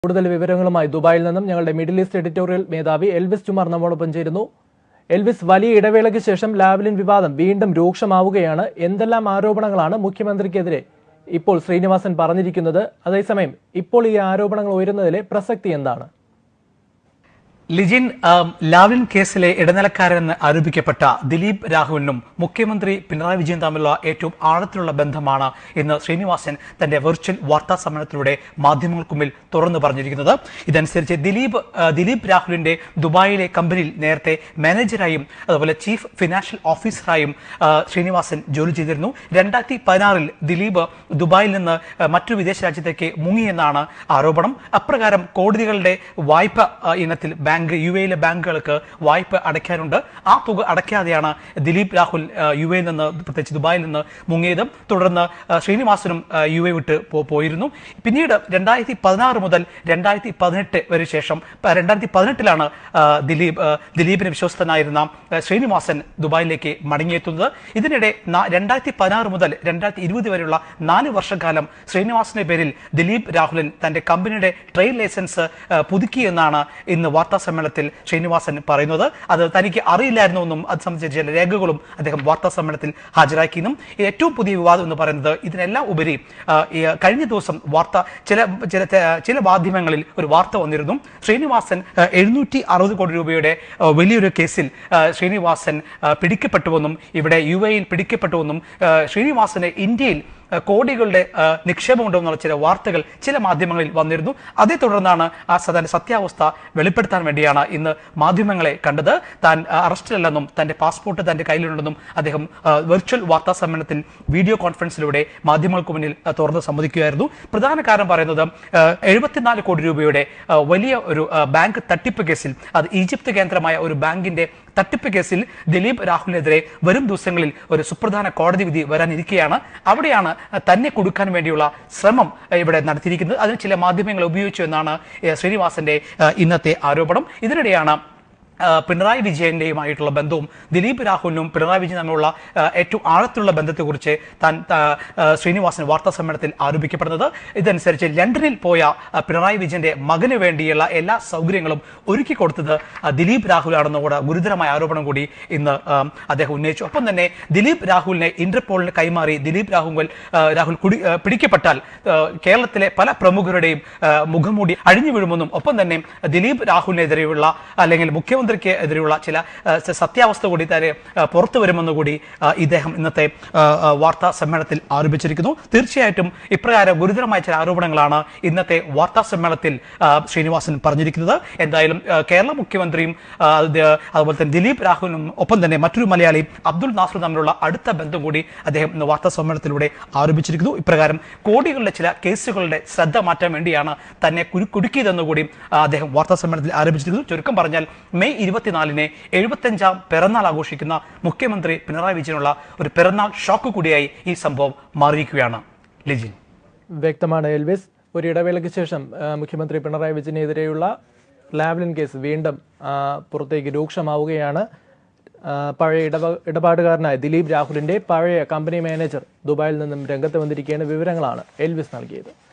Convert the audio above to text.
കൂടുതൽ വിവരങ്ങളുമായി ദുബായിൽ നിന്നും ഞങ്ങളുടെ മിഡിൽ ഈസ്റ്റ് എഡിറ്റോറിയൽ മേധാവി എൽവിസ് ചുമാർ നമ്മോടൊപ്പം ചേരുന്നു എൽവിസ് വലിയ ഇടവേളയ്ക്ക് ശേഷം ലാവ്ലിൻ വിവാദം വീണ്ടും രൂക്ഷമാവുകയാണ് എന്തെല്ലാം ആരോപണങ്ങളാണ് മുഖ്യമന്ത്രിക്കെതിരെ ഇപ്പോൾ ശ്രീനിവാസൻ പറഞ്ഞിരിക്കുന്നത് അതേസമയം ഇപ്പോൾ ഈ ആരോപണങ്ങൾ ഉയരുന്നതിലെ പ്രസക്തി എന്താണ് ലിജിൻ ആം, ലാവ്ലിൻ കേസിലെ ഇടനിലക്കാരെന്ന് ആരോപിക്കപ്പെട്ട ദിലീപ് രാഘവനും മുഖ്യമന്ത്രി പിണറായി വിജയൻ തമ്മിലുള്ള ഏറ്റവും ആഴത്തിലുള്ള ബന്ധമാണ് ഇന്ന് ശ്രീനിവാസൻ തന്റെ വെർച്വൽ വാർത്താ സമ്മേളനത്തിലൂടെ മാധ്യമങ്ങൾക്ക് മുമ്പിൽ തുറന്നു പറഞ്ഞിരിക്കുന്നത് ഇതനുസരിച്ച് ദിലീപ് ആ, ദിലീപ് രാഹുലിന്റെ ദുബായിലെ കമ്പനിയിൽ നേരത്തെ മാനേജറായും അതുപോലെ ചീഫ് ഫിനാൻഷ്യൽ ഓഫീസറായും ആ, ശ്രീനിവാസൻ ജോലി ചെയ്തിരുന്നു രണ്ടായിരത്തി പതിനാറിൽ ദിലീപ് ദുബായിൽ നിന്ന് ആ, മറ്റൊരു വിദേശ രാജ്യത്തേക്ക് മുങ്ങിയെന്നാണ് ആരോപണം അപ്രകാരം കോടതികളുടെ വായ്പ ആ, ഇനത്തിൽ ബാങ്ക് യു എയിലെ ബാങ്കുകൾക്ക് വായ്പ അടയ്ക്കാനുണ്ട് ആ തുക അടയ്ക്കാതെയാണ് ദിലീപ് രാഹുൽ ആ, യു എയിൽ നിന്ന് പ്രത്യേകിച്ച് ദുബായിൽ നിന്ന് മുങ്ങിയതും തുടർന്ന് ആ, ശ്രീനിവാസനും ആ, യു എ വിട്ട് പോ- പോയിരുന്നു പിന്നീട് രണ്ടായിരത്തി പതിനാറ് മുതൽ രണ്ടായിരത്തി പതിനെട്ട് വരെ ശേഷം പ- രണ്ടായിരത്തി പതിനെട്ടിലാണ് ആ, ദിലീപ് ആ, ദിലീപിന് വിശ്വസ്തനായിരുന്ന ആ, ശ്രീനിവാസൻ ദുബായിലേക്ക് മടങ്ങിയെത്തുന്നത് ഇതിനിടെ ന- രണ്ടായിരത്തി പതിനാറ് മുതൽ രണ്ടായിരത്തി ഇരുപത് വരെയുള്ള നാല് വർഷക്കാലം ശ്രീനിവാസന്റെ പേരിൽ ദിലീപ് രാഹുലൻ തന്റെ കമ്പനിയുടെ ട്രെയിൻ ലൈസൻസ് ആ, പുതുക്കിയെന്നാണ് ഇന്ന് വാർത്താ സമ്മേളനത്തിൽ ശ്രീനിവാസൻ പറയുന്നത് അത് തനിക്ക് അറിയില്ലായിരുന്നുവെന്നും അത് സംബന്ധിച്ച ചില രേഖകളും അദ്ദേഹം വാർത്താ സമ്മേളനത്തിൽ ഹാജരാക്കിയെന്നും ഏറ്റവും പുതിയ വിവാദം എന്ന് പറയുന്നത് ഇതിനെല്ലാം ഉപരി ആ, ഈ കഴിഞ്ഞ ദിവസം വാർത്ത ചില ചില ചില മാധ്യമങ്ങളിൽ ഒരു വാർത്ത വന്നിരുന്നു ശ്രീനിവാസൻ എഴുന്നൂറ്റി അറുപത് കോടി രൂപയുടെ ആ, വലിയൊരു കേസിൽ ആ, ശ്രീനിവാസൻ ആ, പിടിക്കപ്പെട്ടുവെന്നും ഇവിടെ യു എയിൽ പിടിക്കപ്പെട്ടുവെന്നും ആ, ശ്രീനിവാസന് ഇന്ത്യയിൽ ആ, കോടികളുടെ ആ, നിക്ഷേപമുണ്ടെന്നുള്ള ചില വാർത്തകൾ ചില മാധ്യമങ്ങളിൽ വന്നിരുന്നു അതേ തുടർന്നാണ് ആ സദാന്റെ സത്യാവസ്ഥ വെളിപ്പെടുത്താൻ വേണ്ടിയാണ് ഇന്ന് മാധ്യമങ്ങളെ കണ്ടത് താൻ ആ, അറസ്റ്റിലല്ലെന്നും തന്റെ പാസ്പോർട്ട് തന്റെ കയ്യിലുണ്ടെന്നും അദ്ദേഹം ആ, വെർച്വൽ വാർത്താ സമ്മേളനത്തിൽ വീഡിയോ കോൺഫറൻസിലൂടെ മാധ്യമങ്ങൾക്ക് മുന്നിൽ ആ, തുറന്ന് സമ്മതിക്കുകയായിരുന്നു പ്രധാന കാരണം പറയുന്നത് ആ, എഴുപത്തിനാല് കോടി രൂപയുടെ ആ, വലിയ ഒരു ആ, ബാങ്ക് തട്ടിപ്പ് കേസിൽ അത് ഈജിപ്ത് കേന്ദ്രമായ ഒരു ബാങ്കിന്റെ തട്ടിപ്പ് കേസിൽ ദിലീപ് രാഹുലിനെതിരെ വരും ദിവസങ്ങളിൽ ഒരു സുപ്രധാന കോടതി വിധി വരാനിരിക്കുകയാണ് അവിടെയാണ് തന്നെ കൊടുക്കാൻ വേണ്ടിയുള്ള ശ്രമം ഇവിടെ നടത്തിയിരിക്കുന്നത് അതിന് ചില മാധ്യമങ്ങൾ ഉപയോഗിച്ചു എന്നാണ് ഏഹ്, ശ്രീനിവാസന്റെ ഏഹ്, ഇന്നത്തെ ആരോപണം ഇതിനിടെയാണ് ആ, പിണറായി വിജയന്റെയുമായിട്ടുള്ള ബന്ധവും ദിലീപ് രാഹുലിനും പിണറായി വിജയൻ തമ്മിലുള്ള ആ, ഏറ്റവും ആഴത്തിലുള്ള ബന്ധത്തെക്കുറിച്ച് താൻ ആ, ആ, ശ്രീനിവാസൻ വാർത്താ സമ്മേളനത്തിൽ ആരോപിക്കപ്പെടുന്നത് ഇതനുസരിച്ച് ലണ്ടനിൽ പോയ ആ, പിണറായി വിജയന്റെ മകന് വേണ്ടിയുള്ള എല്ലാ സൗകര്യങ്ങളും ഒരുക്കി കൊടുത്തത് ആ, ദിലീപ് രാഹുലാണെന്നുള്ള ഗുരുതരമായ ആരോപണം കൂടി ഇന്ന് ആ, അദ്ദേഹം ഉന്നയിച്ചു ഒപ്പം തന്നെ ദിലീപ് രാഹുലിനെ ഇന്റർപോളിന് കൈമാറി ദിലീപ് രാഹുൽ ആ, രാഹുൽ കുടി ആ, പിടിക്കപ്പെട്ടാൽ ആ, കേരളത്തിലെ പല പ്രമുഖരുടെയും ആ, മുഖംമൂടി അഴിഞ്ഞു വീഴുമെന്നും ഒപ്പം തന്നെ ദിലീപ് രാഹുലിനെതിരെയുള്ള അല്ലെങ്കിൽ മുഖ്യമന്ത്രിക്ക് എതിരെയുള്ള ചില ആ, സ- സത്യാവസ്ഥ കൂടി തന്നെ ആ, പുറത്തു വരുമെന്ന് കൂടി ആ, ഇദ്ദേഹം ഇന്നത്തെ ആ, ആ, വാർത്താ സമ്മേളനത്തിൽ ആരോപിച്ചിരിക്കുന്നു തീർച്ചയായിട്ടും ഇപ്രകാരം ഗുരുതരമായ ചില ആരോപണങ്ങളാണ് ഇന്നത്തെ വാർത്താ സമ്മേളനത്തിൽ ആ, ശ്രീനിവാസൻ പറഞ്ഞിരിക്കുന്നത് എന്തായാലും ആ, കേരള മുഖ്യമന്ത്രിയും ആ, ഇത് അതുപോലെ തന്നെ ദിലീപ് രാഹുലും ഒപ്പം തന്നെ മറ്റൊരു മലയാളിയും അബ്ദുൾ നാസർ തമ്മിലുള്ള അടുത്ത ബന്ധം കൂടി അദ്ദേഹം ഇന്ന് വാർത്താ സമ്മേളനത്തിലൂടെ ആരോപിച്ചിരിക്കുന്നു ഇപ്രകാരം കോടികളുടെ ചില കേസുകളുടെ ശ്രദ്ധ മാറ്റാൻ വേണ്ടിയാണ് തന്നെ കുരു കുടുക്കിയതെന്ന് കൂടി ആ, അദ്ദേഹം വാർത്താ സമ്മേളനത്തിൽ ആരോപിച്ചിരിക്കുന്നു ചുരുക്കം പറഞ്ഞാൽ മെയ് ഇരുപത്തിനാലിന് എഴുപത്തഞ്ചാം പിറന്നാൾ ആഘോഷിക്കുന്ന മുഖ്യമന്ത്രി പിണറായി വിജയനുള്ള ഒരു പിറന്നാൾ ഷോക്ക് കൂടിയായി ഈ സംഭവം മാറിയിരിക്കുകയാണ് ലിജിൻ വ്യക്തമാണ് എൽവിസ് ഒരു ഇടവേളയ്ക്ക് ശേഷം ആ, മുഖ്യമന്ത്രി പിണറായി വിജയനെതിരെയുള്ള ലാവ്ലിൻ കേസ് വീണ്ടും ആ, പുറത്തേക്ക് രൂക്ഷമാവുകയാണ് ആ, പഴയ ഇടപ ഇടപാടുകാരനായ ദിലീപ് രാഹുലിന്റെ പഴയ കമ്പനി മാനേജർ ദുബായിൽ നിന്നും രംഗത്ത് വന്നിരിക്കുകയാണ് വിവരങ്ങളാണ് എൽവിസ് നൽകിയത്